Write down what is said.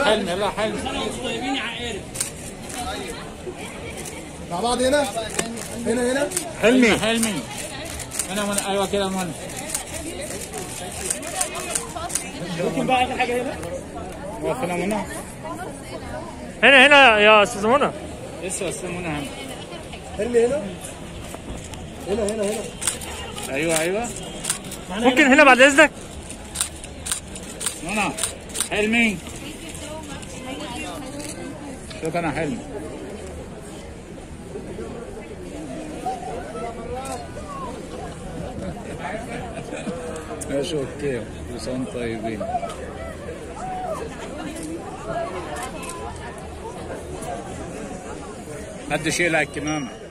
حلمي يلا حلمي طيبين يا عقارب مع بعض هنا هنا هنا حلمي حلمي انا من ايوه كده من ممكن بقى اخر حاجه هنا واقفين منى هنا هنا يا استاذ منى لسه بس منى هم حلمي هنا هنا هنا هنا ايوه ايوه ممكن هنا بعد اذنك منى حلمي شكرا حلمي ماشي اوكي كل سنه وانتم طيبين حد شيل على الكمامه